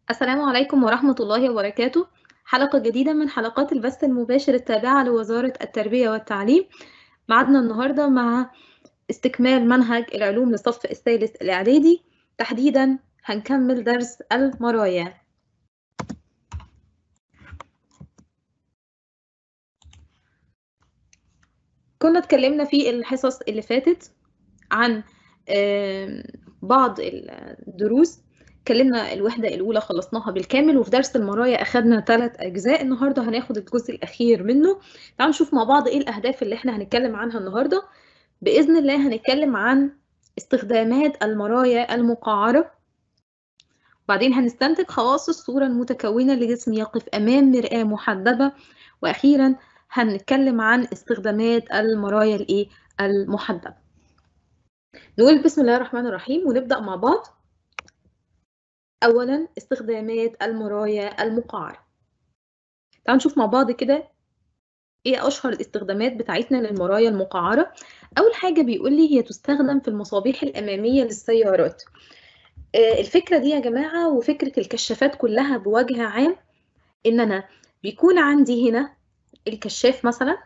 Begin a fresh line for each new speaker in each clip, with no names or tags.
السلام عليكم ورحمة الله وبركاته حلقة جديدة من حلقات البث المباشر التابعة لوزارة التربية والتعليم معادنا النهاردة مع استكمال منهج العلوم للصف الثالث الإعدادي تحديدا هنكمل درس المرايا كنا اتكلمنا في الحصص اللي فاتت عن بعض الدروس اتكلمنا الوحدة الأولى خلصناها بالكامل وفي درس المرايا أخدنا ثلاث أجزاء النهاردة هناخد الجزء الأخير منه تعالوا نشوف مع بعض إيه الأهداف اللي إحنا هنتكلم عنها النهاردة بإذن الله هنتكلم عن استخدامات المرايا المقعرة وبعدين هنستنتج خواص الصورة المتكونة لجسم يقف أمام مرآة محدبة وأخيرا هنتكلم عن استخدامات المرايا الإيه المحدبة نقول بسم الله الرحمن الرحيم ونبدأ مع بعض أولا استخدامات المرايا المقعرة تعالوا نشوف مع بعض كده ايه اشهر الاستخدامات بتاعتنا للمرايا المقعرة اول حاجة بيقول لي هي تستخدم في المصابيح الامامية للسيارات الفكرة دي يا جماعة وفكرة الكشافات كلها بوجه عام ان انا بيكون عندي هنا الكشاف مثلا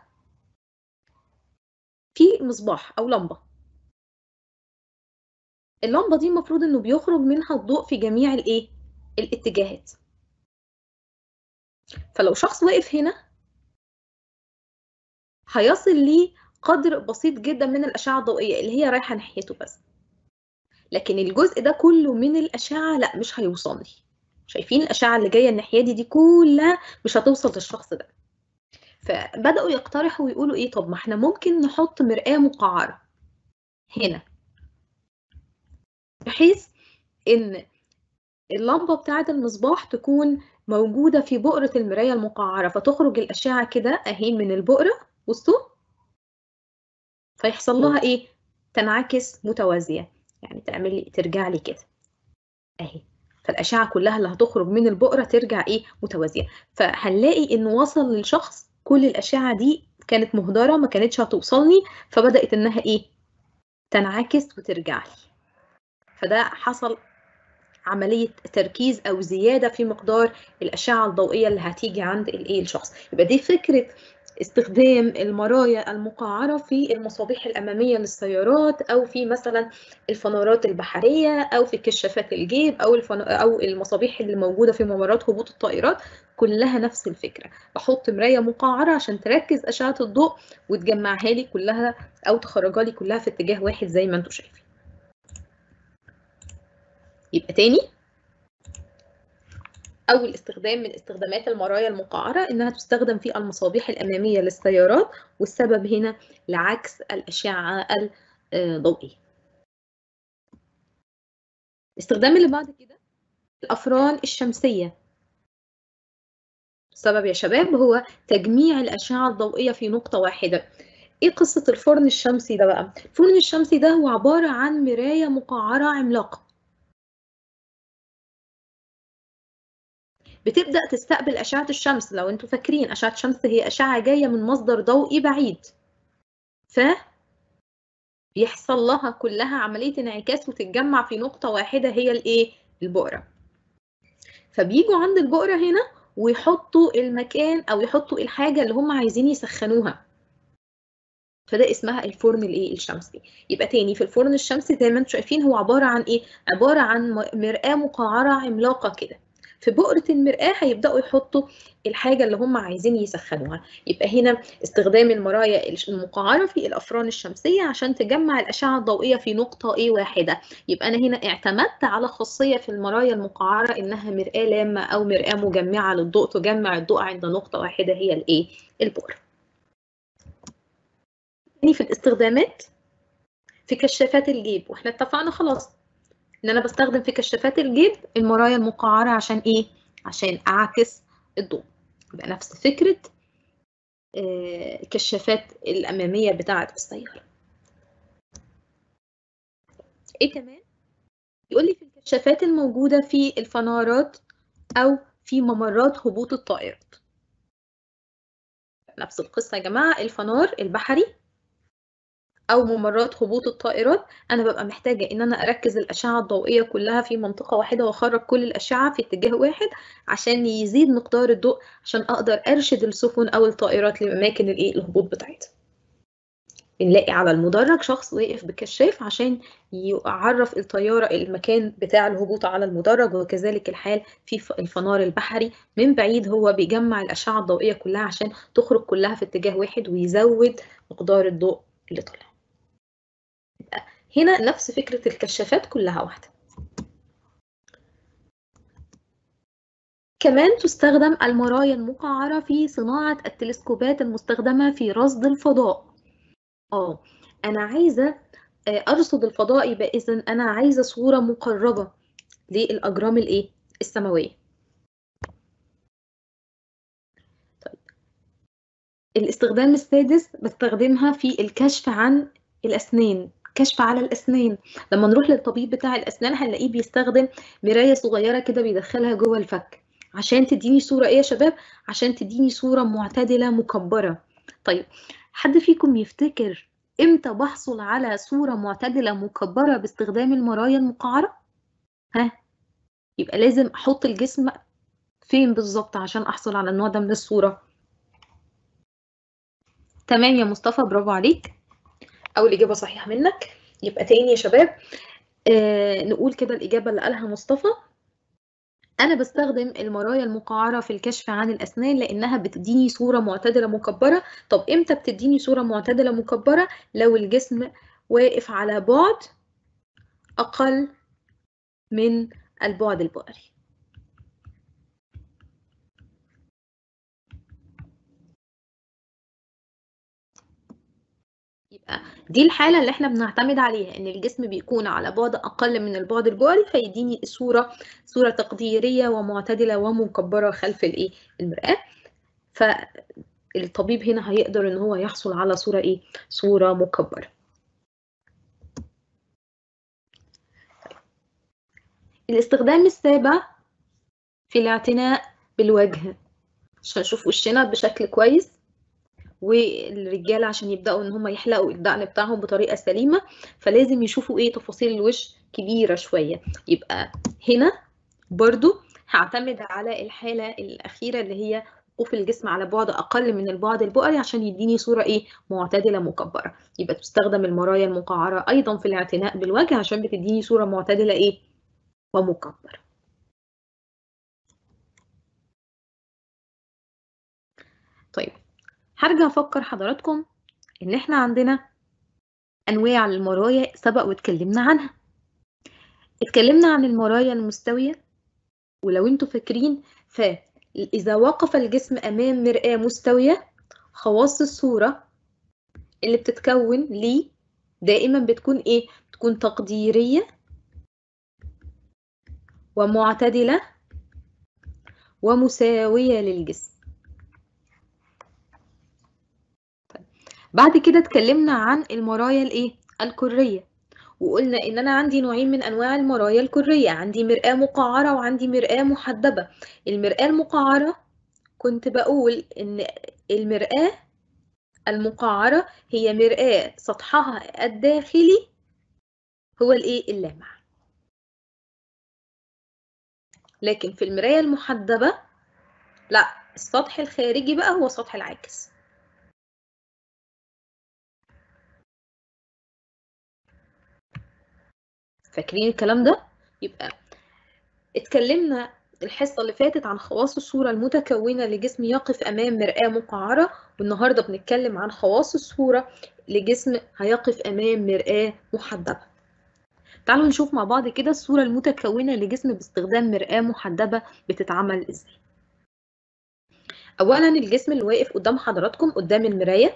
في مصباح او لمبة اللمبة دي المفروض انه بيخرج منها الضوء في جميع الايه الاتجاهات فلو شخص واقف هنا هيصل ليه قدر بسيط جدا من الأشعة الضوئية اللي هي رايحة ناحيته بس لكن الجزء ده كله من الأشعة لا مش هيوصل لي شايفين الأشعة اللي جاية الناحية دي دي كلها مش هتوصل للشخص ده فبدأوا يقترحوا ويقولوا إيه طب ما احنا ممكن نحط مرآة مقعرة هنا بحيث إن اللمبة بتاعة المصباح تكون موجودة في بؤرة المراية المقعرة فتخرج الأشعة كده أهي من البؤرة بصوا فيحصل لها ايه تنعكس متوازيه يعني تعمل لي ترجع لي كده اهي فالاشعه كلها اللي هتخرج من البؤره ترجع ايه متوازيه فهنلاقي انه وصل للشخص كل الاشعه دي كانت مهدره ما كانتش هتوصلني فبدات انها ايه تنعكس وترجع لي فده حصل عملية تركيز أو زيادة في مقدار الأشعة الضوئية اللي هتيجي عند الإيه الشخص يبقى دي فكرة استخدام المرايا المقعرة في المصابيح الأمامية للسيارات أو في مثلا الفنارات البحرية أو في كشافات الجيب أو الفن... أو المصابيح اللي موجودة في ممرات هبوط الطائرات كلها نفس الفكرة بحط مراية مقعرة عشان تركز أشعة الضوء وتجمعها لي كلها أو تخرجها لي كلها في اتجاه واحد زي ما انتم شايفين يبقى تاني أول استخدام من استخدامات المرايا المقعرة إنها تستخدم في المصابيح الأمامية للسيارات والسبب هنا لعكس الأشعة الضوئية. الاستخدام اللي بعد كده الأفران الشمسية. السبب يا شباب هو تجميع الأشعة الضوئية في نقطة واحدة. إيه قصة الفرن الشمسي ده بقى؟ الفرن الشمسي ده هو عبارة عن مراية مقعرة عملاقة. بتبدأ تستقبل أشعة الشمس لو انتوا فاكرين أشعة الشمس هي أشعة جاية من مصدر ضوئي بعيد ف بيحصل لها كلها عملية انعكاس وتتجمع في نقطة واحدة هي الإيه؟ البؤرة فبيجوا عند البؤرة هنا ويحطوا المكان أو يحطوا الحاجة اللي هم عايزين يسخنوها فده اسمها الفرن الايه الشمسي يبقى تاني في الفرن الشمسي زي ما انتم شايفين هو عباره عن ايه عباره عن مرآة مقعره عملاقه كده في بؤرة المرآة هيبدأوا يحطوا الحاجة اللي هم عايزين يسخنوها يبقى هنا استخدام المرايا المقعرة في الأفران الشمسية عشان تجمع الأشعة الضوئية في نقطة إيه واحدة يبقى أنا هنا اعتمدت على خاصية في المرايا المقعرة إنها مرآة لامة أو مرآة مجمعة للضوء تجمع الضوء عند نقطة واحدة هي الإيه البؤرة في الاستخدامات في كشافات الجيب واحنا اتفقنا خلاص ان انا بستخدم في كشافات الجيب المرايا المقعرة عشان ايه عشان اعكس الضوء يبقى نفس فكرة الكشافات الامامية بتاعة السيارة ايه كمان يقول لي في الكشافات الموجودة في الفنارات او في ممرات هبوط الطائرات نفس القصة يا جماعة الفنار البحري او ممرات هبوط الطائرات انا ببقى محتاجه ان انا اركز الاشعه الضوئيه كلها في منطقه واحده واخرج كل الاشعه في اتجاه واحد عشان يزيد مقدار الضوء عشان اقدر ارشد السفن او الطائرات لاماكن الايه الهبوط بتاعتها بنلاقي على المدرج شخص واقف بكشاف عشان يعرف الطيارة المكان بتاع الهبوط على المدرج وكذلك الحال في الفنار البحري من بعيد هو بيجمع الأشعة الضوئية كلها عشان تخرج كلها في اتجاه واحد ويزود مقدار الضوء اللي طالع هنا نفس فكرة الكشافات كلها واحدة كمان تستخدم المرايا المقعرة في صناعة التلسكوبات المستخدمة في رصد الفضاء اه انا عايزه ارصد الفضاء يبقى اذا انا عايزه صوره مقربه للاجرام الايه السماويه طيب الاستخدام السادس بستخدمها في الكشف عن الاسنان كشف على الاسنان لما نروح للطبيب بتاع الاسنان هنلاقيه بيستخدم مرايه صغيره كده بيدخلها جوه الفك عشان تديني صوره ايه يا شباب عشان تديني صوره معتدله مكبره طيب حد فيكم يفتكر امتى بحصل على صورة معتدلة مكبرة باستخدام المرايا المقعرة؟ ها؟ يبقى لازم احط الجسم فين بالظبط عشان احصل على النوع ده من الصورة؟ تمام يا مصطفى برافو عليك اول اجابة صحيحة منك يبقى تاني يا شباب آه نقول كده الاجابة اللي قالها مصطفى أنا بستخدم المرايا المقعرة في الكشف عن الأسنان لأنها بتديني صورة معتدلة مكبرة طب إمتى بتديني صورة معتدلة مكبرة؟ لو الجسم واقف على بعد أقل من البعد البؤري يبقى دي الحالة اللي احنا بنعتمد عليها ان الجسم بيكون على بعد اقل من البعد البؤري فيديني صورة صورة تقديرية ومعتدلة ومكبرة خلف الايه المرآة فالطبيب هنا هيقدر ان هو يحصل على صورة ايه صورة مكبرة الاستخدام السابع في الاعتناء بالوجه عشان نشوف وشنا بشكل كويس والرجاله عشان يبداوا ان هم يحلقوا الدقن بتاعهم بطريقه سليمه فلازم يشوفوا ايه تفاصيل الوش كبيره شويه يبقى هنا برضو هعتمد على الحاله الاخيره اللي هي وقوف الجسم على بعد اقل من البعد البؤري عشان يديني صوره ايه معتدله مكبره يبقى تستخدم المرايا المقعره ايضا في الاعتناء بالوجه عشان بتديني صوره معتدله ايه ومكبره طيب هرجع افكر حضراتكم ان احنا عندنا انواع المرايا سبق واتكلمنا عنها اتكلمنا عن المرايا المستوية ولو انتوا فاكرين فاذا وقف الجسم امام مرآة مستوية خواص الصورة اللي بتتكون ليه دائما بتكون ايه بتكون تقديرية ومعتدلة ومساوية للجسم بعد كده اتكلمنا عن المرايا الايه الكريه وقلنا ان انا عندي نوعين من انواع المرايا الكريه عندي مرآة مقعره وعندي مرآة محدبه المرآة المقعره كنت بقول ان المرآة المقعره هي مرآة سطحها الداخلي هو الايه اللامع لكن في المراية المحدبه لا السطح الخارجي بقى هو سطح العاكس فاكرين الكلام ده يبقى اتكلمنا الحصة اللي فاتت عن خواص الصورة المتكونة لجسم يقف أمام مرآة مقعرة والنهاردة بنتكلم عن خواص الصورة لجسم هيقف أمام مرآة محدبة تعالوا نشوف مع بعض كده الصورة المتكونة لجسم باستخدام مرآة محدبة بتتعمل ازاي أولا الجسم اللي واقف قدام حضراتكم قدام المراية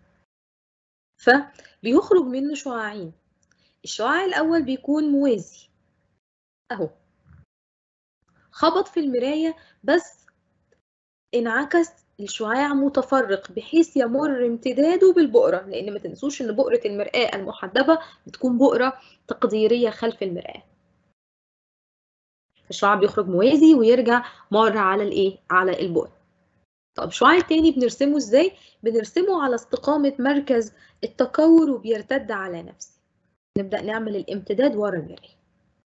فبيخرج منه شعاعين الشعاع الأول بيكون موازي أهو خبط في المراية بس انعكس الشعاع متفرق بحيث يمر امتداده بالبؤرة لأن ما تنسوش إن بؤرة المرآة المحدبة بتكون بؤرة تقديرية خلف المرآة الشعاع بيخرج موازي ويرجع مرة على الإيه؟ على البؤرة طب شعاع تاني بنرسمه ازاي بنرسمه على استقامة مركز التكور وبيرتد على نفسه نبدأ نعمل الامتداد ورا المراية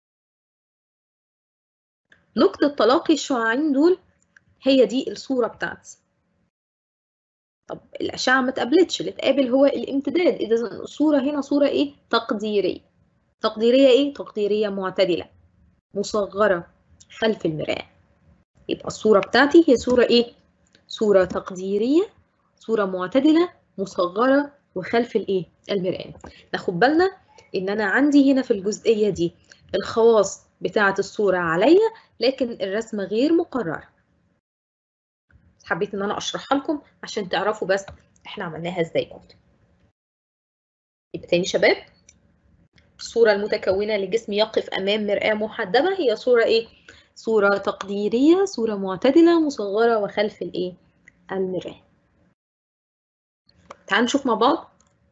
نقطة تلاقي الشعاعين دول هي دي الصورة بتاعتي طب الأشعة ما اتقابلتش اللي اتقابل هو الامتداد إذا الصورة هنا صورة إيه؟ تقديرية تقديرية إيه؟ تقديرية معتدلة مصغرة خلف المراية يبقى الصورة بتاعتي هي صورة إيه؟ صورة تقديرية صورة معتدلة مصغرة وخلف الإيه؟ المراية ناخد بالنا إن أنا عندي هنا في الجزئية دي الخواص بتاعة الصورة عليا لكن الرسمة غير مقررة حبيت ان انا اشرحها لكم عشان تعرفوا بس احنا عملناها ازاي كنت يبقى تاني شباب الصورة المتكونة لجسم يقف أمام مرآة محدبة هي صورة إيه؟ صورة تقديرية صورة معتدلة مصغرة وخلف الإيه؟ المرآة تعالوا نشوف مع بعض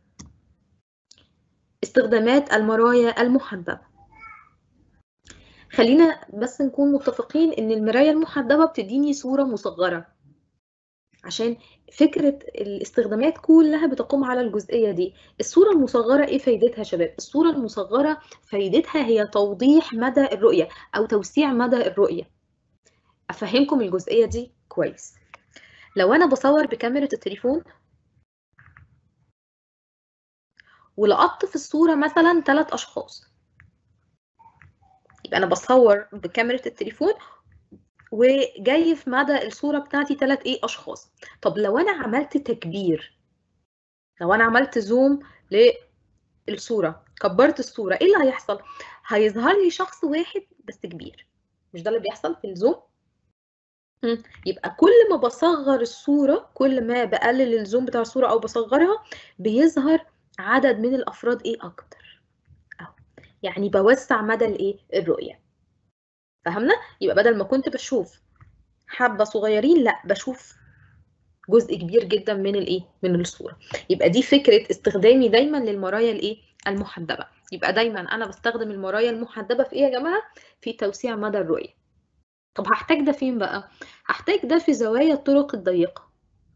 استخدامات المرايا المحدبة خلينا بس نكون متفقين إن المراية المحدبة بتديني صورة مصغرة عشان فكرة الاستخدامات كلها بتقوم على الجزئية دي الصورة المصغرة ايه فايدتها يا شباب الصورة المصغرة فايدتها هي توضيح مدى الرؤية او توسيع مدى الرؤية افهمكم الجزئية دي كويس لو انا بصور بكاميرا التليفون ولقطت في الصورة مثلا ثلاث اشخاص يبقى انا بصور بكاميرا التليفون وجاي في مدى الصورة بتاعتي ثلاث ايه اشخاص طب لو انا عملت تكبير لو انا عملت زوم للصورة كبرت الصورة ايه اللي هيحصل هيظهر لي شخص واحد بس كبير مش ده اللي بيحصل في الزوم يبقى كل ما بصغر الصورة كل ما بقلل الزوم بتاع الصورة او بصغرها بيظهر عدد من الافراد ايه اكتر أو. يعني بوسع مدى الايه الرؤيه فهمنا يبقى بدل ما كنت بشوف حبه صغيرين لا بشوف جزء كبير جدا من الايه من الصوره يبقى دي فكره استخدامي دايما للمرايا الايه المحدبه يبقى دايما انا بستخدم المرايا المحدبه في ايه يا جماعه في توسيع مدى الرؤيه طب هحتاج ده فين بقى هحتاج ده في زوايا الطرق الضيقه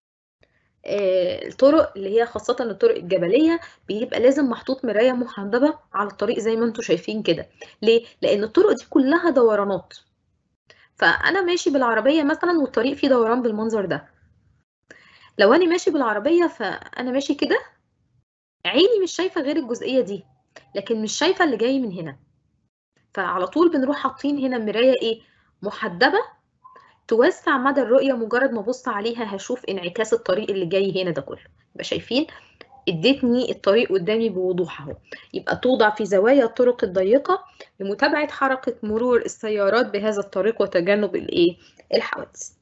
الطرق اللي هي خاصة الطرق الجبلية بيبقى لازم محطوط مراية محدبة على الطريق زي ما انتم شايفين كده ليه؟ لأن الطرق دي كلها دورانات فأنا ماشي بالعربية مثلا والطريق فيه دوران بالمنظر ده لو أنا ماشي بالعربية فأنا ماشي كده عيني مش شايفة غير الجزئية دي لكن مش شايفة اللي جاي من هنا فعلى طول بنروح حاطين هنا مراية ايه محدبة توسع مدى الرؤية مجرد ما ابص عليها هشوف انعكاس الطريق اللي جاي هنا ده كله يبقى شايفين ادتني الطريق قدامي بوضوح اهو يبقى توضع في زوايا الطرق الضيقة لمتابعة حركة مرور السيارات بهذا الطريق وتجنب الايه الحوادث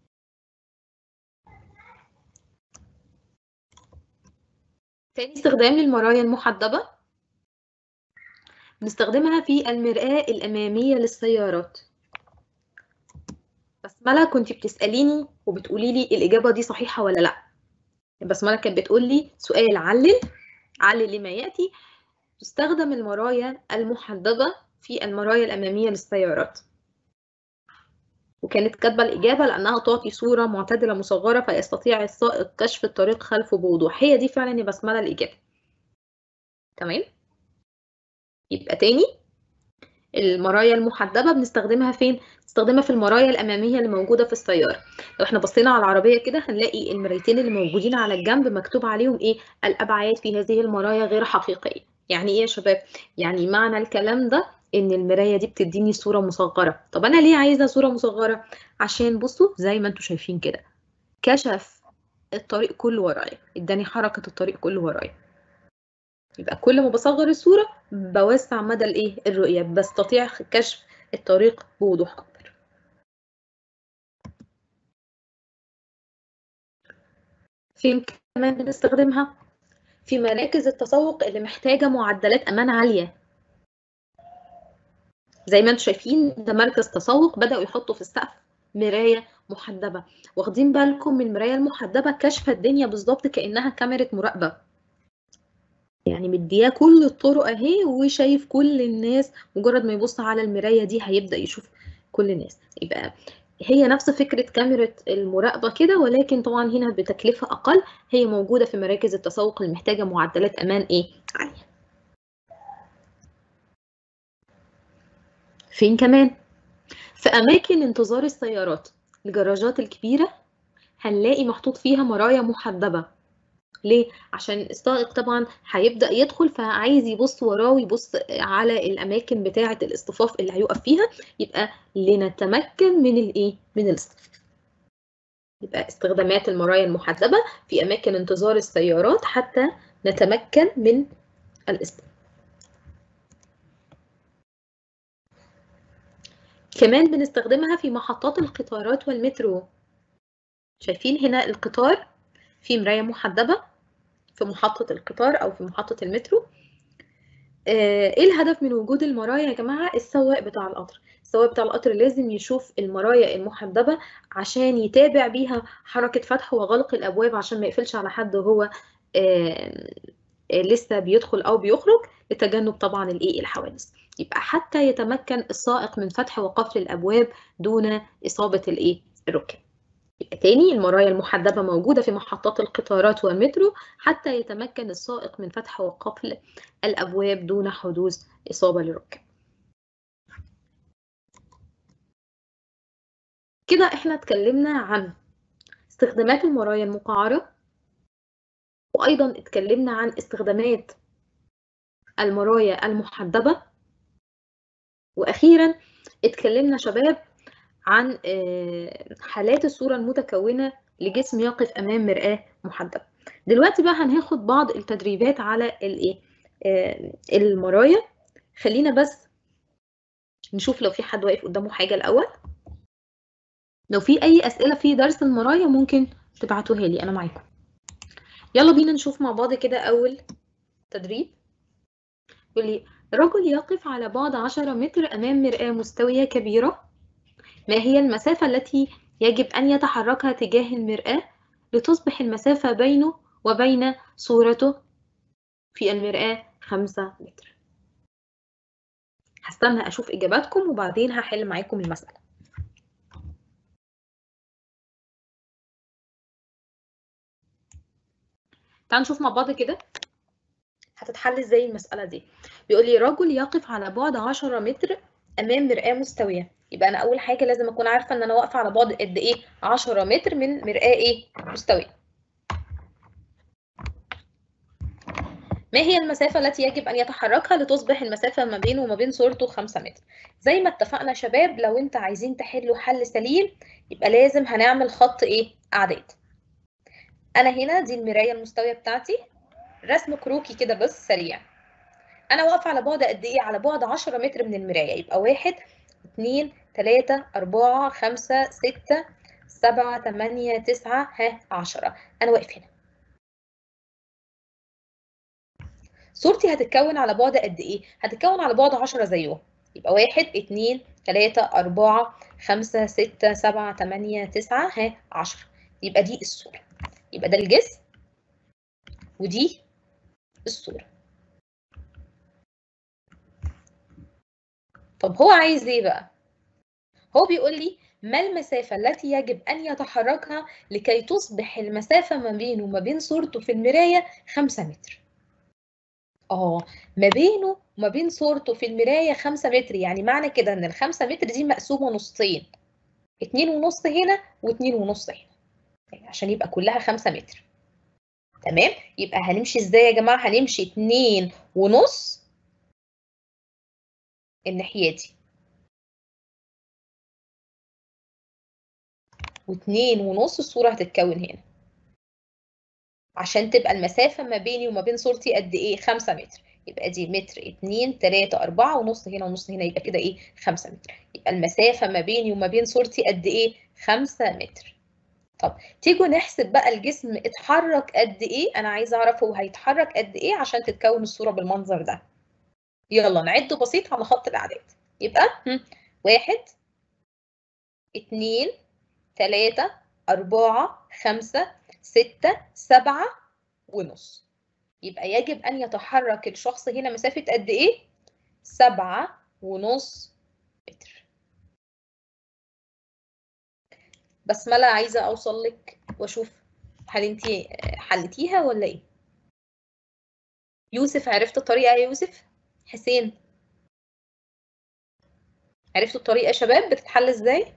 تاني استخدام للمرايا المحدبة بنستخدمها في المرآة الأمامية للسيارات بسملة كنت بتسأليني وبتقولي لي الإجابة دي صحيحة ولا لأ بسملة كانت بتقول لي سؤال علل علل لما يأتي تستخدم المرايا المحدبة في المرايا الأمامية للسيارات وكانت كاتبة الإجابة لأنها تعطي صورة معتدلة مصغرة فيستطيع السائق كشف الطريق خلفه بوضوح هي دي فعلا يا بسملة الإجابة تمام يبقى تاني المرايا المحدبة بنستخدمها فين؟ بنستخدمها في المرايا الأمامية اللي موجودة في السيارة لو احنا بصينا على العربية كده هنلاقي المرايتين اللي موجودين على الجنب مكتوب عليهم ايه؟ الأبعاد في هذه المرايا غير حقيقية يعني ايه يا شباب؟ يعني معنى الكلام ده ان المراية دي بتديني صورة مصغرة طب انا ليه عايزة صورة مصغرة؟ عشان بصوا زي ما انتم شايفين كده كشف الطريق كله ورايا اداني حركة الطريق كله ورايا يبقى كل ما بصغر الصورة بوسع مدى الايه الرؤية بستطيع كشف الطريق بوضوح اكتر فين كمان بنستخدمها في مراكز التسوق اللي محتاجة معدلات امان عالية زي ما انتم شايفين ده مركز تسوق بدأوا يحطوا في السقف مراية محدبة واخدين بالكم من المراية المحدبة كشف الدنيا بالظبط كأنها كاميرا مراقبة يعني مدياه كل الطرق اهي وشايف كل الناس مجرد ما يبص على المرايه دي هيبدا يشوف كل الناس يبقى هي نفس فكرة كاميرا المراقبة كده ولكن طبعا هنا بتكلفة أقل هي موجودة في مراكز التسوق اللي محتاجة معدلات أمان إيه عالية فين كمان في أماكن انتظار السيارات الجراجات الكبيرة هنلاقي محطوط فيها مرايا محدبة ليه؟ عشان السائق طبعا هيبدأ يدخل فعايز يبص وراه ويبص على الأماكن بتاعة الاصطفاف اللي هيقف فيها يبقى لنتمكن من الإيه؟ من الاصطفاف. يبقى استخدامات المرايا المحدبة في أماكن انتظار السيارات حتى نتمكن من الاصطفاف. كمان بنستخدمها في محطات القطارات والمترو شايفين هنا القطار في مراية محدبة في محطة القطار أو في محطة المترو إيه الهدف من وجود المرايا يا جماعة؟ السواق بتاع القطر السواق بتاع القطر لازم يشوف المرايا المحدبة عشان يتابع بيها حركة فتح وغلق الأبواب عشان ما يقفلش على حد وهو لسه بيدخل أو بيخرج لتجنب طبعا الإيه الحوادث يبقى حتى يتمكن السائق من فتح وقفل الأبواب دون إصابة الإيه الركاب يبقى تاني المرايا المحدبة موجودة في محطات القطارات والمترو حتى يتمكن السائق من فتح وقفل الأبواب دون حدوث إصابة للركاب. كده احنا اتكلمنا عن استخدامات المرايا المقعرة وأيضا اتكلمنا عن استخدامات المرايا المحدبة وأخيرا اتكلمنا شباب عن حالات الصورة المتكونة لجسم يقف أمام مرآة محدبة دلوقتي بقى هناخد بعض التدريبات على الايه المرايا خلينا بس نشوف لو في حد واقف قدامه حاجة الأول لو في أي أسئلة في درس المرايا ممكن تبعتوها لي أنا معاكم يلا بينا نشوف مع بعض كده أول تدريب يقول لي رجل يقف على بعد 10 متر أمام مرآة مستوية كبيرة ما هي المسافة التي يجب أن يتحركها تجاه المرآة لتصبح المسافة بينه وبين صورته في المرآة 5 متر هستنى أشوف إجاباتكم وبعدين هحل معاكم المسألة تعالوا نشوف مع بعض كده هتتحل ازاي المسألة دي بيقول لي رجل يقف على بعد 10 متر أمام مرآة مستوية يبقى أنا أول حاجة لازم أكون عارفة إن أنا واقفة على بعد قد إيه 10 متر من مرآة إيه مستوية ما هي المسافة التي يجب أن يتحركها لتصبح المسافة ما بينه وما بين صورته 5 متر زي ما اتفقنا شباب لو انت عايزين تحلوا حل سليم يبقى لازم هنعمل خط ايه أعداد أنا هنا دي المراية المستوية بتاعتي رسم كروكي كده بس سريع أنا واقفة على بعد قد إيه؟ على بعد 10 متر من المراية يبقى واحد اتنين تلاتة أربعة خمسة ستة سبعة تمانية تسعة ها عشرة أنا واقف هنا صورتي هتتكون على بعد قد إيه؟ هتتكون على بعد عشرة زيه يبقى واحد اتنين تلاتة أربعة خمسة ستة سبعة تمانية تسعة ها عشرة يبقى دي الصورة يبقى ده الجسم ودي الصورة طب هو عايز ايه بقى؟ هو بيقول لي ما المسافة التي يجب أن يتحركها لكي تصبح المسافة ما بينه وما بين صورته في المراية 5 متر اه ما بينه وما بين صورته في المراية 5 متر يعني معنى كده ان الخمسة متر دي مقسومة نصين اتنين ونص هنا واتنين ونص هنا يعني عشان يبقى كلها 5 متر تمام يبقى هنمشي ازاي يا جماعة هنمشي اتنين ونص الناحية دي واتنين ونص الصورة هتتكون هنا عشان تبقى المسافة ما بيني وما بين صورتي قد ايه خمسة متر يبقى دي متر اتنين تلاتة أربعة ونص هنا ونص هنا يبقى كده ايه خمسة متر يبقى المسافة ما بيني وما بين صورتي قد ايه خمسة متر طب تيجوا نحسب بقى الجسم اتحرك قد ايه انا عايزه اعرف هو هيتحرك قد ايه عشان تتكون الصوره بالمنظر ده يلا نعد بسيط على خط الاعداد يبقى واحد اتنين تلاتة أربعة خمسة ستة سبعة ونص يبقى يجب أن يتحرك الشخص هنا مسافة قد إيه؟ سبعة ونص متر بسملة عايزة أوصل لك وأشوف هل أنت حلتيها ولا إيه؟ يوسف عرفت الطريقة يا يوسف؟ حسين عرفتوا الطريقة يا شباب بتتحل إزاي؟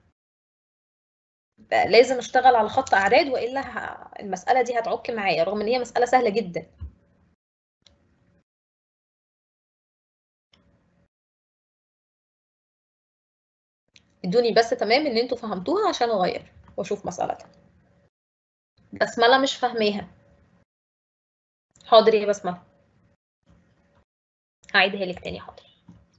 لازم اشتغل على خط اعداد والا ه... المساله دي هتعك معايا رغم ان هي مساله سهله جدا ادوني بس تمام ان انتوا فهمتوها عشان اغير واشوف مسألتها بسملة مش فاهماها حاضر يا بسملة هعيدها لك تاني حاضر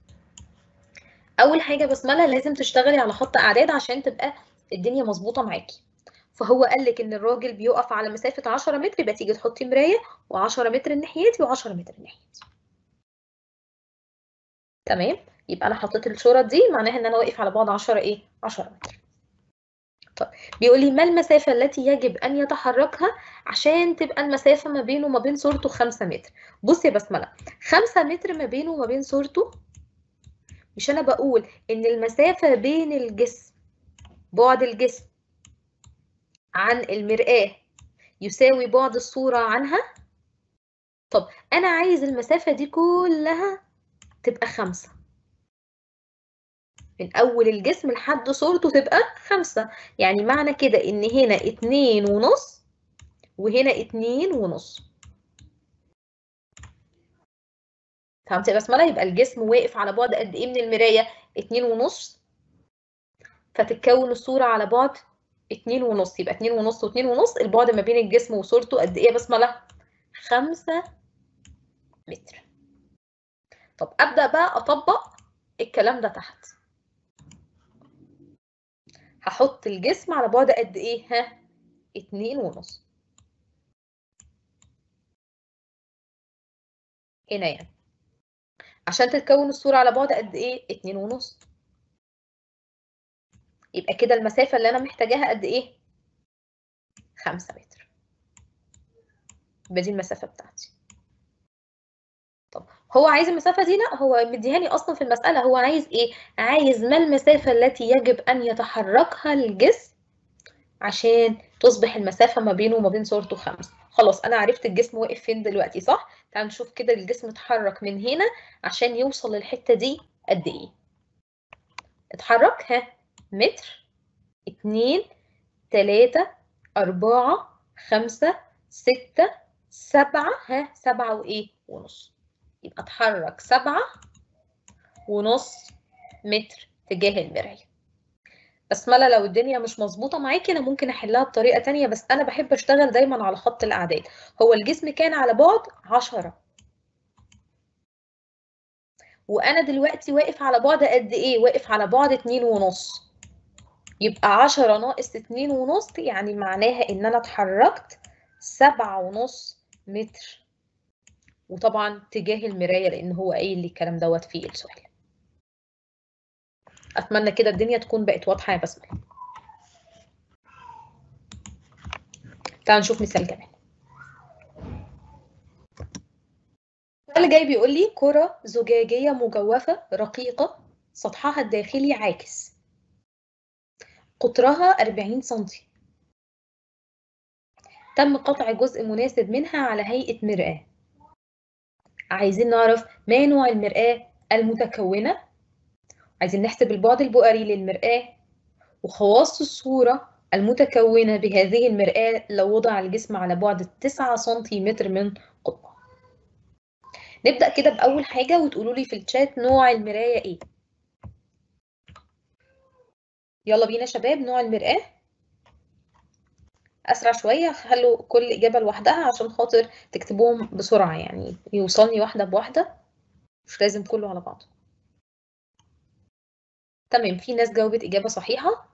اول حاجه بسملة لازم تشتغلي على خط اعداد عشان تبقى الدنيا مظبوطه معاكي فهو قال لك ان الراجل بيقف على مسافه 10 متر يبقى تيجي تحطي مرايه و10 متر ناحيتي و10 متر ناحيتي تمام يبقى انا حطيت الشرط دي معناها ان انا واقف على بعد 10 ايه 10 متر طيب بيقول لي ما المسافه التي يجب ان يتحركها عشان تبقى المسافه ما بينه وما بين صورته 5 متر بصي يا بسمله 5 متر ما بينه وما بين صورته مش انا بقول ان المسافه بين الجسم بعد الجسم عن المرآة يساوي بعد الصورة عنها طب أنا عايز المسافة دي كلها تبقى خمسة من أول الجسم لحد صورته تبقى خمسة يعني معنى كده إن هنا اتنين ونص وهنا اتنين ونص فهمتي يا بسملة يبقى الجسم واقف على بعد قد إيه من المراية اتنين ونص فتتكون الصورة على بعد اتنين ونص يبقى اتنين ونص واتنين ونص البعد ما بين الجسم وصورته قد ايه يا بسملة؟ خمسة متر طب أبدأ بقى أطبق الكلام ده تحت هحط الجسم على بعد قد ايه؟ ها؟ اتنين ونص هنا يعني عشان تتكون الصورة على بعد قد ايه؟ اتنين ونص يبقى كده المسافة اللي أنا محتاجاها قد إيه؟ خمسة متر يبقى دي المسافة بتاعتي طب هو عايز المسافة دي؟ لا هو مديهاني أصلا في المسألة هو عايز إيه؟ عايز ما المسافة التي يجب أن يتحركها الجسم عشان تصبح المسافة ما بينه وما بين صورته خمسة خلاص أنا عرفت الجسم واقف فين دلوقتي صح؟ تعال نشوف كده الجسم اتحرك من هنا عشان يوصل للحتة دي قد إيه؟ اتحرك ها متر اتنين تلاتة أربعة خمسة ستة سبعة ها سبعة وإيه ونص يبقى اتحرك سبعة ونص متر تجاه المراية بسملة لو الدنيا مش مظبوطة معاكي أنا ممكن أحلها بطريقة تانية بس أنا بحب أشتغل دايما على خط الأعداد هو الجسم كان على بعد عشرة وأنا دلوقتي واقف على بعد قد إيه؟ واقف على بعد اتنين ونص يبقى عشرة ناقص اتنين ونص يعني معناها إن أنا اتحركت سبعة ونص متر وطبعا تجاه المراية لأن هو قايل لي الكلام دوت في السؤال أتمنى كده الدنيا تكون بقت واضحة يا بسمة تعال نشوف مثال كمان اللي جاي بيقول لي كرة زجاجية مجوفة رقيقة سطحها الداخلي عاكس قطرها 40 سنتي تم قطع جزء مناسب منها على هيئة مرآة عايزين نعرف ما نوع المرآة المتكونة عايزين نحسب البعد البؤري للمرآة وخواص الصورة المتكونة بهذه المرآة لو وضع الجسم على بعد 9 سنتيمتر من قطبه نبدأ كده بأول حاجة وتقولوا لي في الشات نوع المراية إيه يلا بينا شباب نوع المرآة أسرع شوية خلوا كل إجابة لوحدها عشان خاطر تكتبوهم بسرعة يعني يوصلني واحدة بواحدة مش لازم كله على بعضه تمام في ناس جاوبت إجابة صحيحة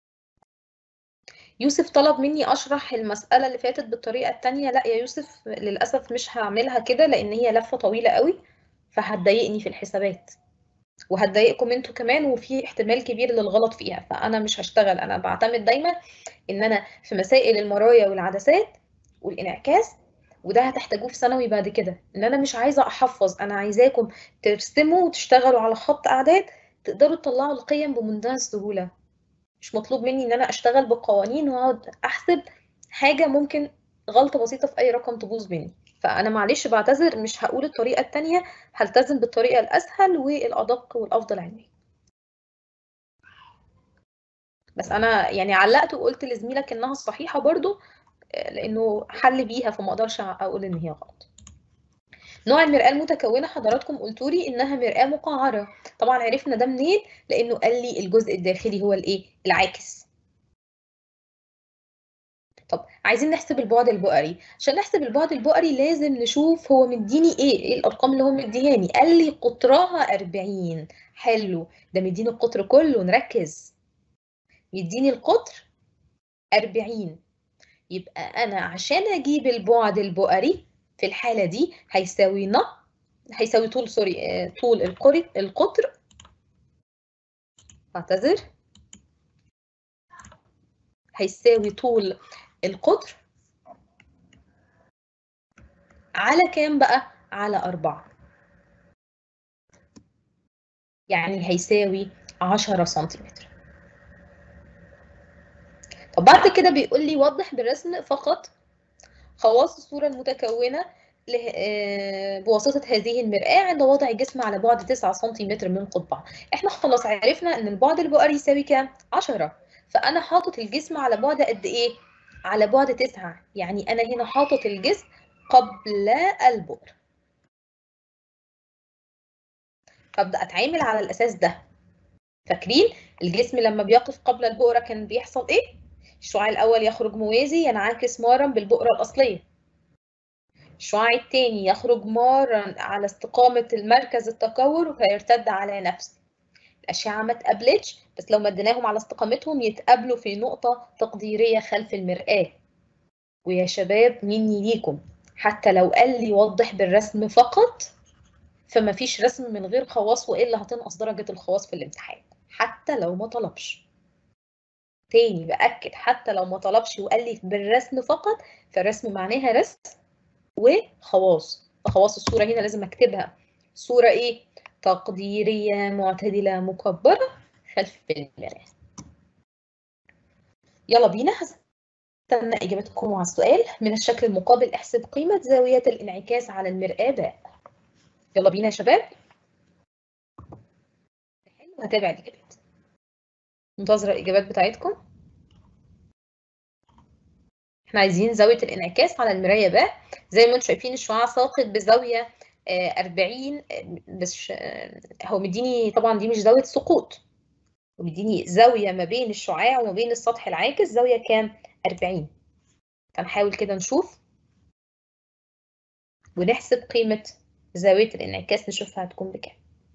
يوسف طلب مني أشرح المسألة اللي فاتت بالطريقة التانية لا يا يوسف للأسف مش هعملها كده لأن هي لفة طويلة قوي فهتضايقني في الحسابات وهتضايقكم انتوا كمان وفي احتمال كبير للغلط فيها فأنا مش هشتغل أنا بعتمد دايما إن أنا في مسائل المرايا والعدسات والانعكاس وده هتحتاجوه في ثانوي بعد كده ان انا مش عايزه احفظ انا عايزاكم ترسموا وتشتغلوا على خط اعداد تقدروا تطلعوا القيم بمنتهى السهوله مش مطلوب مني ان انا اشتغل بالقوانين واقعد احسب حاجه ممكن غلطه بسيطه في اي رقم تبوظ مني فانا معلش بعتذر مش هقول الطريقه التانية هلتزم بالطريقه الاسهل والادق والافضل علميا بس انا يعني علقت وقلت لزميلك انها صحيحه برضو لانه حل بيها فما اقدرش اقول ان هي غلط نوع المرآة المتكونة حضراتكم قلتوا لي إنها مرآة مقعرة، طبعًا عرفنا ده منين؟ لإنه قال لي الجزء الداخلي هو الإيه؟ العاكس. طب عايزين نحسب البعد البؤري، عشان نحسب البعد البؤري لازم نشوف هو مديني إيه؟ إيه الأرقام اللي هو مديهاني؟ قال لي قطرها 40 حلو، ده مديني القطر كله نركز. يديني القطر 40 يبقى أنا عشان أجيب البعد البؤري في الحالة دي هيساوي ن هيساوي طول سوري طول القري القطر اعتذر هيساوي طول القطر على كام بقى؟ على أربعة يعني هيساوي عشرة سنتيمتر طب بعد كده بيقول لي وضح بالرسم فقط خواص الصورة المتكونة بواسطة هذه المرآة عند وضع جسم على بعد 9 سنتيمتر من قطبها احنا خلاص عرفنا ان البعد البؤري يساوي كام 10 فانا حاطط الجسم على بعد قد ايه على بعد 9 يعني انا هنا حاطط الجسم قبل البؤر فابدا اتعامل على الاساس ده فاكرين الجسم لما بيقف قبل البؤره كان بيحصل ايه الشعاع الاول يخرج موازي ينعكس مارا بالبؤره الاصليه الشعاع الثاني يخرج مارا على استقامة المركز التكور فيرتد على نفسه الأشعة ما تقابلتش بس لو مديناهم على استقامتهم يتقابلوا في نقطة تقديرية خلف المرآة ويا شباب مني ليكم حتى لو قال لي وضح بالرسم فقط فما فيش رسم من غير خواص وإلا هتنقص درجة الخواص في الامتحان حتى لو ما طلبش تاني بأكد حتى لو ما طلبش وقال لي بالرسم فقط فالرسم معناها رسم وخواص فخواص الصورة هنا لازم أكتبها صورة إيه؟ تقديرية معتدلة مكبرة خلف المرآة يلا بينا هستنى إجابتكم على السؤال من الشكل المقابل احسب قيمة زاوية الانعكاس على المرآة باء يلا بينا يا شباب هتابع الإجابات منتظرة الإجابات بتاعتكم احنا عايزين زاوية الانعكاس على المراية باء زي ما انتم شايفين الشعاع ساقط بزاوية 40 مش هو مديني طبعا دي مش زاوية سقوط ومديني زاوية ما بين الشعاع وما بين السطح العاكس زاوية كام 40 هنحاول كده نشوف ونحسب قيمة زاوية الانعكاس نشوفها هتكون بكام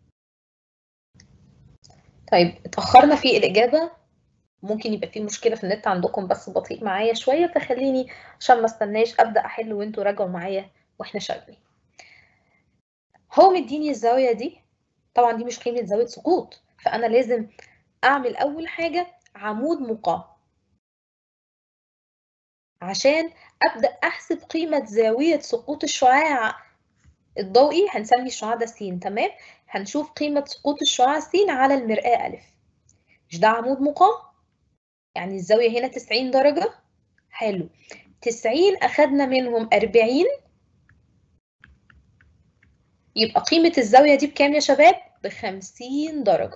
طيب اتأخرنا في الإجابة ممكن يبقى في مشكله في النت عندكم بس بطيء معايا شويه فخليني عشان ما استناش ابدا احل وانتوا راجعوا معايا واحنا شغالين هو مديني الزاويه دي طبعا دي مش قيمه زاويه سقوط فانا لازم اعمل اول حاجه عمود مقام عشان ابدا احسب قيمه زاويه سقوط الشعاع الضوئي هنسمي الشعاع ده س تمام هنشوف قيمه سقوط الشعاع س على المرآة أ مش ده عمود مقام يعني الزاوية هنا 90 درجة حلو 90 أخدنا منهم 40 يبقى قيمة الزاوية دي بكام يا شباب؟ ب 50 درجة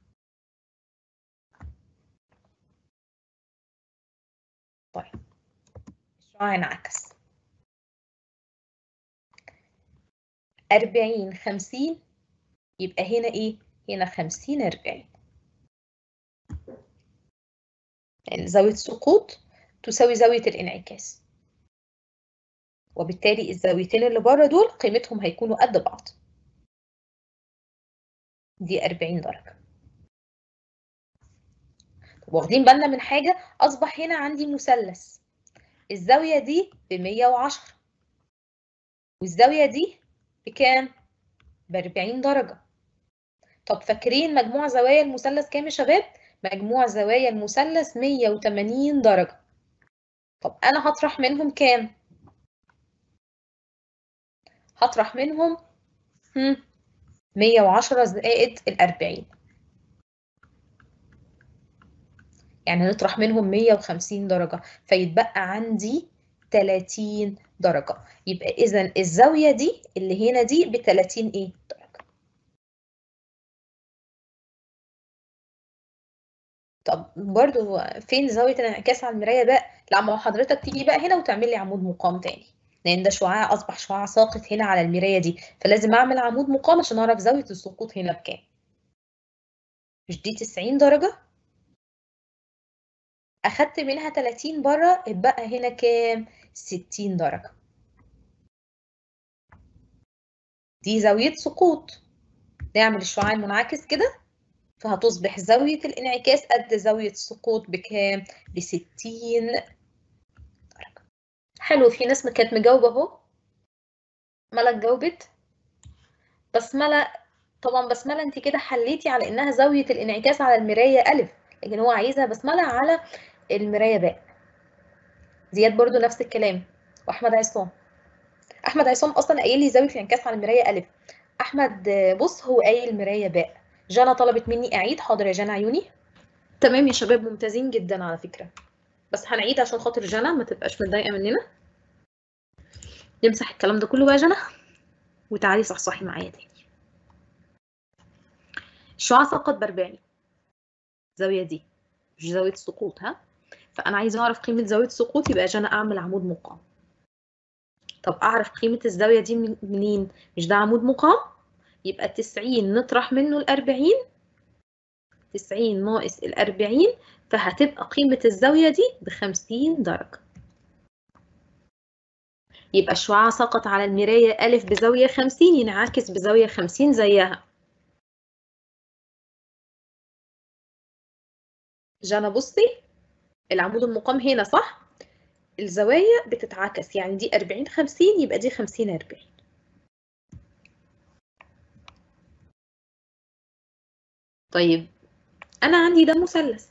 طيب الشعاع انعكس 40 50 يبقى هنا ايه؟ هنا 50 40 يعني زاوية السقوط تساوي زاوية الانعكاس وبالتالي الزاويتين اللي بره دول قيمتهم هيكونوا قد بعض دي 40 درجة واخدين بالنا من حاجة أصبح هنا عندي مثلث الزاوية دي ب 110 والزاوية دي بكام؟ ب 40 درجة طب فاكرين مجموع زوايا المثلث كام يا شباب؟ مجموع زوايا المثلث 180 درجة طب أنا هطرح منهم كام؟ هطرح منهم 110 زائد ال 40 يعني هنطرح منهم 150 درجة فيتبقى عندي 30 درجة يبقى إذا الزاوية دي اللي هنا دي ب 30 إيه درجة طب برضو فين زاوية الانعكاس على المراية بقى؟ لا ما هو حضرتك تيجي بقى هنا وتعمل لي عمود مقام تاني لأن ده شعاع أصبح شعاع ساقط هنا على المراية دي فلازم أعمل عمود مقام عشان أعرف زاوية السقوط هنا بكام مش دي 90 درجة أخدت منها 30 بره اتبقى هنا كام؟ 60 درجة دي زاوية سقوط نعمل الشعاع المنعكس كده فهتصبح زاوية الانعكاس قد زاوية السقوط بكام؟ ب 60 درجة حلو في ناس كانت مجاوبة اهو ملك جاوبت بسملة طبعا بسملة انت كده حليتي على انها زاوية الانعكاس على المراية ألف لكن هو عايزها بسملة على المراية باء زياد برضو نفس الكلام واحمد عصام احمد عصام اصلا قايل لي زاويه الانعكاس على المرايه الف احمد بص هو قايل مرايه باء جنى طلبت مني اعيد حاضر يا جنى عيوني تمام يا شباب ممتازين جدا على فكره بس هنعيد عشان خاطر جنى ما تبقاش متضايقه مننا نمسح الكلام ده كله بقى يا جنى وتعالي صحصحي معايا تاني الشعاع سقط بربعي الزاويه دي مش زاويه السقوط ها فانا عايزه اعرف قيمه زاويه السقوط يبقى جنى اعمل عمود مقام طب اعرف قيمه الزاويه دي منين مش ده عمود مقام يبقى 90 نطرح منه ال 40 90 ناقص ال 40 فهتبقى قيمه الزاويه دي ب 50 درجه يبقى الشعاع سقط على المرايه ألف بزاويه 50 ينعكس بزاويه 50 زيها جانا بصي العمود المقام هنا صح الزوايا بتتعكس يعني دي 40 50 يبقى دي 50 40 طيب انا عندي ده مثلث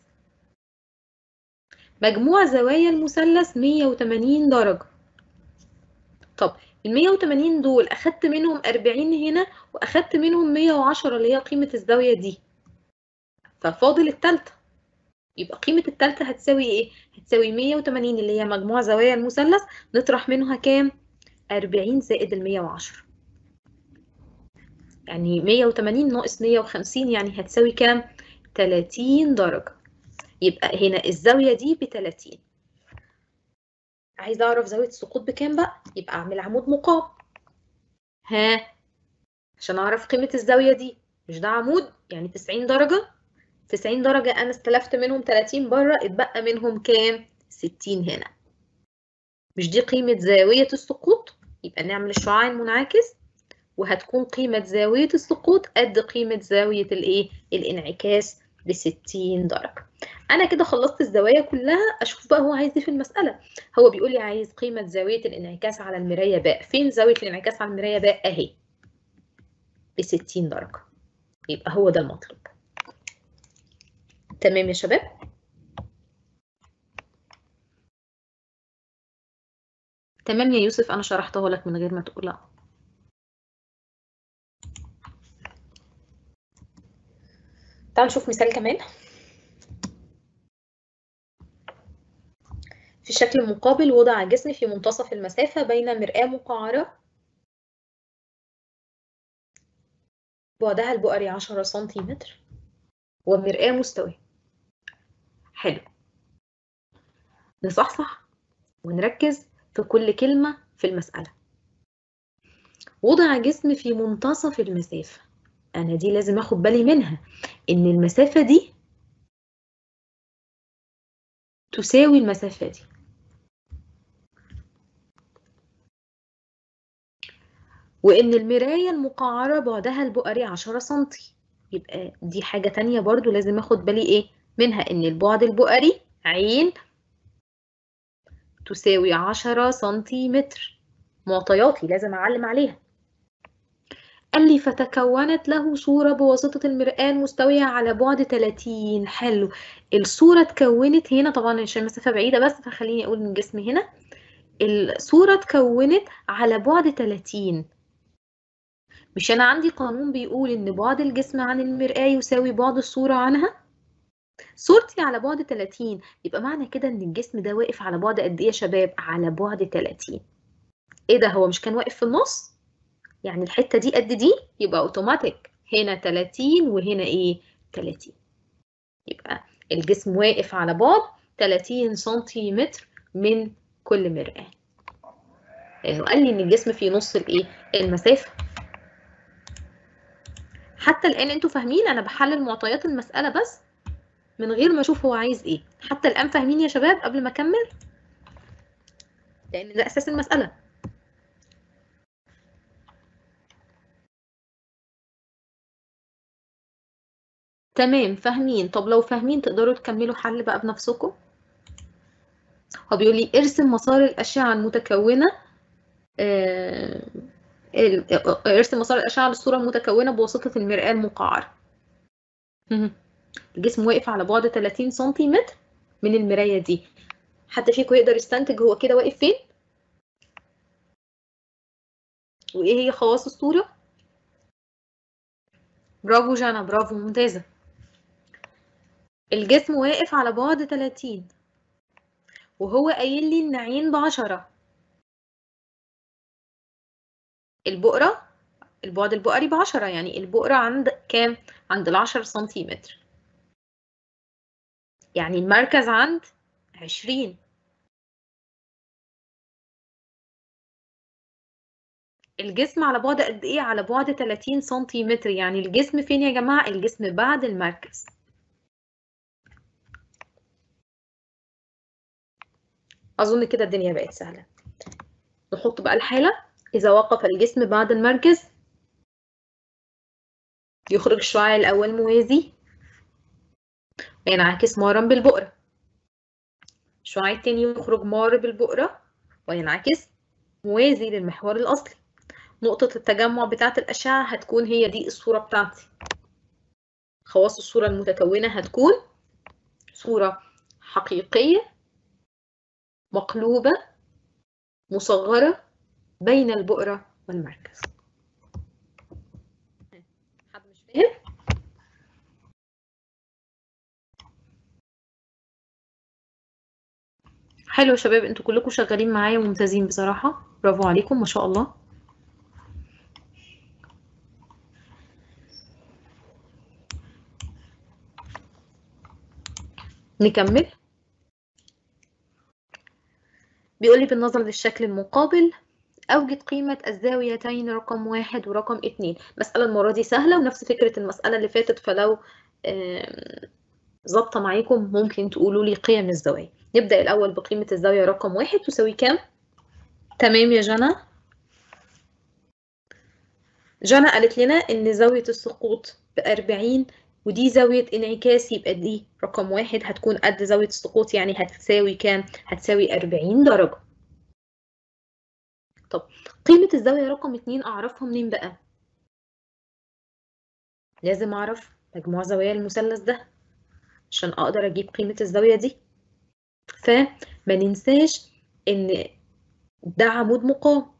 مجموع زوايا المثلث 180 درجة طب ال 180 دول اخدت منهم 40 هنا واخدت منهم 110 اللي هي قيمة الزاوية دي ففاضل التالتة يبقى قيمة التالتة هتساوي ايه؟ هتساوي 180 اللي هي مجموع زوايا المثلث نطرح منها كام؟ 40 زائد ال 110 يعني 180 ناقص 150 يعني هتساوي كام؟ 30 درجة يبقى هنا الزاوية دي ب 30 عايزة أعرف زاوية السقوط بكام بقى؟ يبقى أعمل عمود مقام ها عشان أعرف قيمة الزاوية دي مش ده عمود يعني 90 درجة 90 درجة أنا استلفت منهم 30 بره اتبقى منهم كام؟ 60 هنا مش دي قيمة زاوية السقوط يبقى نعمل الشعاع المنعكس وهتكون قيمة زاوية السقوط قد قيمة زاوية الإيه؟ الانعكاس ب 60 درجة أنا كده خلصت الزوايا كلها أشوف بقى هو عايز إيه في المسألة هو بيقول لي عايز قيمة زاوية الانعكاس على المراية باء فين زاوية الانعكاس على المراية باء أهي ب 60 درجة يبقى هو ده المطلوب تمام يا شباب تمام يا يوسف انا شرحته لك من غير ما تقولها تعال نشوف مثال كمان في الشكل المقابل وضع جسم في منتصف المسافة بين مرآة مقعرة بعدها البؤري 10 سنتيمتر ومرآة مستوية حلو نصحصح ونركز في كل كلمة في المسألة وضع جسم في منتصف المسافة أنا دي لازم أخد بالي منها إن المسافة دي تساوي المسافة دي وإن المراية المقعرة بعدها البؤري 10 سنتي يبقى دي حاجة تانية برضو لازم أخد بالي إيه منها إن البعد البؤري عين تساوي 10 سنتيمتر معطياتي لازم أعلم عليها قال لي فتكونت له صورة بواسطة المرآة المستوية على بعد 30 حلو الصورة اتكونت هنا طبعا عشان المسافة بعيدة بس فخليني أقول من الجسم هنا الصورة اتكونت على بعد 30 مش أنا عندي قانون بيقول إن بعد الجسم عن المرآة يساوي بعد الصورة عنها صورتي على بعد 30 يبقى معنى كده ان الجسم ده واقف على بعد قد ايه يا شباب على بعد 30 ايه ده هو مش كان واقف في النص يعني الحته دي قد دي يبقى اوتوماتيك هنا 30 وهنا ايه 30 يبقى الجسم واقف على بعد 30 سنتيمتر من كل مرآة لأنه قال لي إن الجسم في نص الإيه؟ المسافة حتى الآن أنتوا فاهمين أنا بحلل معطيات المسألة بس من غير ما أشوف هو عايز إيه حتى الآن فاهمين يا شباب قبل ما أكمل لأن ده أساس المسألة تمام فاهمين طب لو فاهمين تقدروا تكملوا حل بقى بنفسكم هو بيقول لي ارسم مسار الأشعة المتكونة آه، ارسم مسار الأشعة للصورة المتكونة بواسطة المرآة المقعرة الجسم واقف على بعد 30 سنتيمتر من المراية دي حد فيكم يقدر يستنتج هو كده واقف فين؟ وإيه هي خواص الصورة؟ برافو جانا برافو ممتازة الجسم واقف على بعد 30 وهو قايل لي ان عين بعشرة البقرة البعد البقري بعشرة يعني البقرة عند كام؟ عند العشر سنتيمتر يعني المركز عند عشرين الجسم على بعد قد ايه؟ على بعد 30 سنتيمتر يعني الجسم فين يا جماعة؟ الجسم بعد المركز أظن كده الدنيا بقت سهلة نحط بقى الحالة إذا وقف الجسم بعد المركز يخرج الشعاع الأول موازي وينعكس مارا بالبؤرة الشعاع التاني يخرج مار بالبؤرة وينعكس موازي للمحور الأصلي نقطة التجمع بتاعة الأشعة هتكون هي دي الصورة بتاعتي خواص الصورة المتكونة هتكون صورة حقيقية مقلوبة مصغرة بين البؤرة والمركز حد مش فاهم؟ حلو يا شباب انتوا كلكم شغالين معايا وممتازين بصراحة برافو عليكم ما شاء الله نكمل بيقول لي بالنظر للشكل المقابل أوجد قيمة الزاويتين رقم واحد ورقم اتنين مسألة المرة دي سهلة ونفس فكرة المسألة اللي فاتت فلو ظابطة معاكم ممكن تقولوا لي قيم الزوايا نبدأ الأول بقيمة الزاوية رقم واحد تساوي كام؟ تمام يا جنى جنى قالت لنا إن زاوية السقوط بأربعين ودي زاوية انعكاس يبقى دي رقم واحد هتكون قد زاوية السقوط يعني هتساوي كام؟ هتساوي 40 درجة. طب قيمة الزاوية رقم اتنين أعرفها منين بقى؟ لازم أعرف مجموع زوايا المثلث ده عشان أقدر أجيب قيمة الزاوية دي. فما ننساش إن ده عمود مقام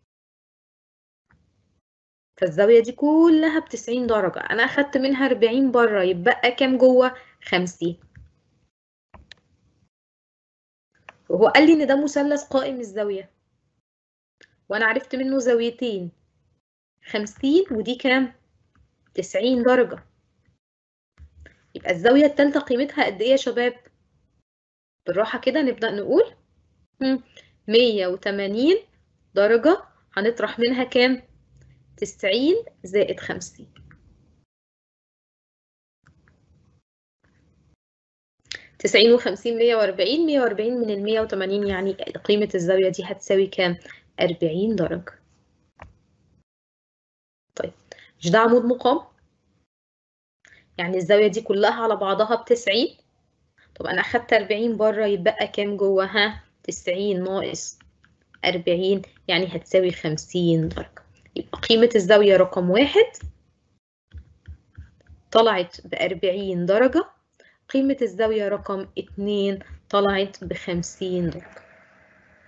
فالزاوية دي كلها بتسعين درجة أنا أخدت منها أربعين بره يبقى كام جوه؟ خمسين وهو قال لي إن ده مثلث قائم الزاوية وأنا عرفت منه زاويتين خمسين ودي كام؟ تسعين درجة يبقى الزاوية التالتة قيمتها قد إيه يا شباب؟ بالراحة كده نبدأ نقول مية وتمانين درجة هنطرح منها كام؟ تسعين زائد خمسين تسعين وخمسين مية وأربعين مية وأربعين من المية وتمانين يعني قيمة الزاوية دي هتساوي كام؟ أربعين درجة طيب مش ده عمود مقام؟ يعني الزاوية دي كلها على بعضها بتسعين طب أنا أخدت أربعين بره يبقى كام جواها؟ تسعين ناقص أربعين يعني هتساوي خمسين درجة يبقى قيمة الزاوية رقم واحد طلعت بأربعين درجة قيمة الزاوية رقم اتنين طلعت بخمسين درجة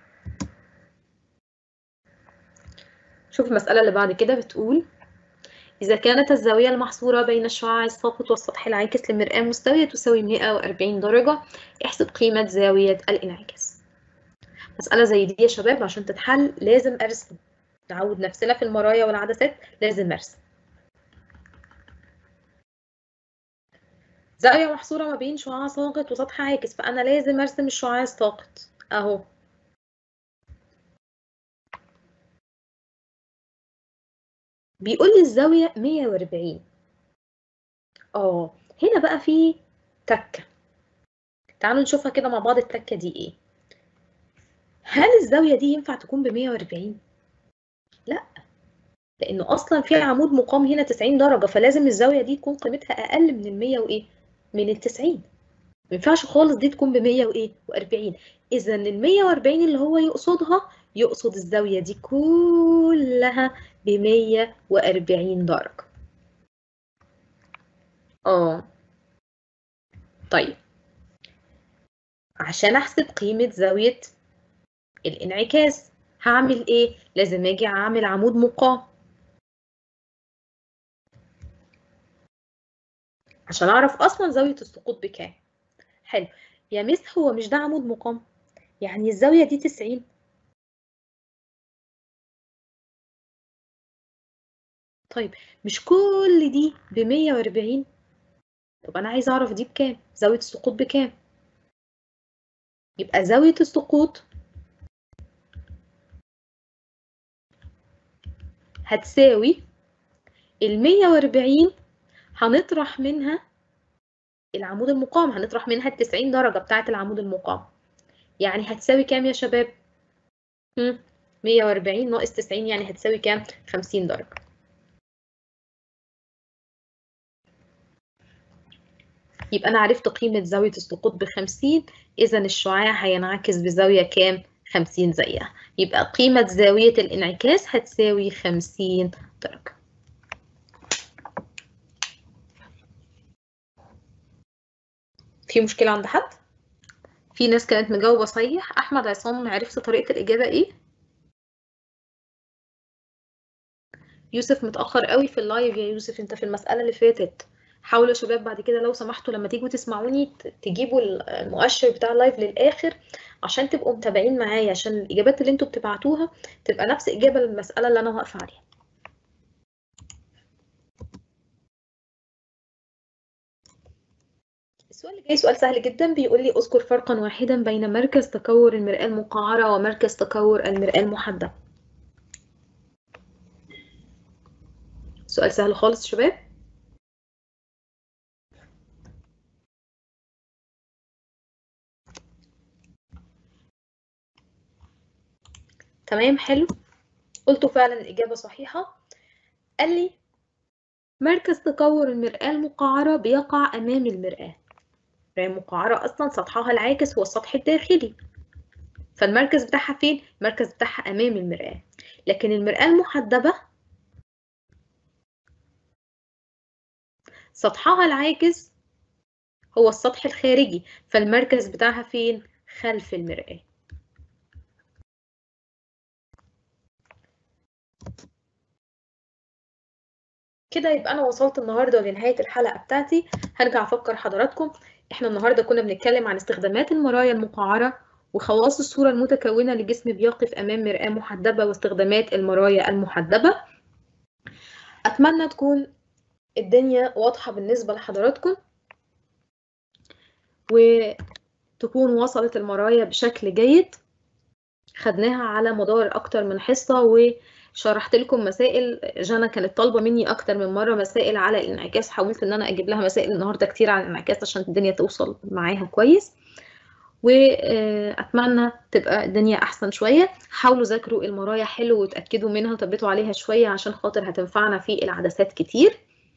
شوف المسألة اللي بعد كده بتقول إذا كانت الزاوية المحصورة بين الشعاع الساقط والسطح العاكس للمرآة مستوية تساوي 140 درجة احسب قيمة زاوية الانعكاس مسألة زي دي يا شباب عشان تتحل لازم أرسم نعود نفسنا في المرايا والعدسات لازم أرسم زاوية محصورة ما بين شعاع ساقط وسطح عاكس فأنا لازم أرسم الشعاع الساقط أهو بيقول لي الزاوية 140 اه هنا بقى في تكة تعالوا نشوفها كده مع بعض التكة دي ايه هل الزاوية دي ينفع تكون ب 140 لا لانه اصلا في عمود مقام هنا 90 درجة فلازم الزاوية دي تكون قيمتها اقل من ال 100 وايه من ال 90 ما ينفعش خالص دي تكون ب 100 وايه و40 اذا ال 140 اللي هو يقصدها يقصد الزاوية دي كلها ب 140 درجة اه طيب عشان احسب قيمة زاوية الانعكاس هعمل ايه لازم اجي اعمل عمود مقام عشان اعرف اصلا زاوية السقوط بكام حلو يا مس هو مش ده عمود مقام يعني الزاوية دي 90 طيب مش كل دي ب 140 طب انا عايزه اعرف دي بكام زاويه السقوط بكام يبقى زاويه السقوط هتساوي ال 140 هنطرح منها العمود المقام هنطرح منها ال 90 درجه بتاعه العمود المقام يعني هتساوي كام يا شباب 140 ناقص 90 يعني هتساوي كام 50 درجه يبقى أنا عرفت قيمة زاوية السقوط بخمسين إذا الشعاع هينعكس بزاوية كام؟ خمسين زيها يبقى قيمة زاوية الانعكاس هتساوي خمسين درجة في مشكلة عند حد؟ في ناس كانت مجاوبة صحيح أحمد عصام عرفت طريقة الإجابة إيه؟ يوسف متأخر قوي في اللايف يا يوسف أنت في المسألة اللي فاتت حاولوا يا شباب بعد كده لو سمحتوا لما تيجوا تسمعوني تجيبوا المؤشر بتاع اللايف للاخر عشان تبقوا متابعين معايا عشان الاجابات اللي انتوا بتبعتوها تبقى نفس اجابه للمساله اللي انا واقفه عليها السؤال اللي جاي سؤال سهل جدا بيقول لي اذكر فرقا واحدا بين مركز تكور المرآة المقعرة ومركز تكور المرآة المحدبة سؤال سهل خالص شباب تمام حلو قلتوا فعلا الإجابة صحيحة قال لي مركز تكور المرآة المقعرة بيقع أمام المرآة المرآة المقعرة أصلا سطحها العاكس هو السطح الداخلي فالمركز بتاعها فين؟ المركز بتاعها أمام المرآة لكن المرآة المحدبة سطحها العاكس هو السطح الخارجي فالمركز بتاعها فين؟ خلف المرآة كده يبقى انا وصلت النهارده لنهايه الحلقه بتاعتي هرجع افكر حضراتكم احنا النهارده كنا بنتكلم عن استخدامات المرايا المقعره وخواص الصوره المتكونه لجسم بيقف امام مرآة محدبه واستخدامات المرايا المحدبه اتمنى تكون الدنيا واضحه بالنسبه لحضراتكم وتكون وصلت المرايا بشكل جيد خدناها على مدار اكتر من حصه و شرحت لكم مسائل جانا كانت طالبه مني اكتر من مره مسائل على الانعكاس حاولت ان انا اجيب لها مسائل النهارده كتير عن الانعكاس عشان الدنيا توصل معاها كويس واتمنى تبقى الدنيا احسن شويه حاولوا ذاكروا المرايا حلو وتاكدوا منها وثبتوا عليها شويه عشان خاطر هتنفعنا في العدسات كتير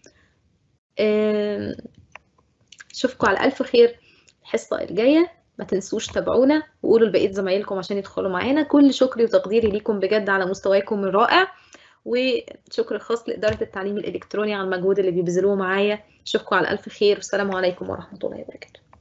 اشوفكم على الف خير الحصه الجايه ما تنسوش تابعونا وقولوا لبقيه زمايلكم عشان يدخلوا معانا كل شكري وتقديري ليكم بجد على مستواكم الرائع وشكر خاص لإدارة التعليم الإلكتروني على المجهود اللي بيبذلوه معايا أشوفكم على ألف خير والسلام عليكم ورحمة الله وبركاته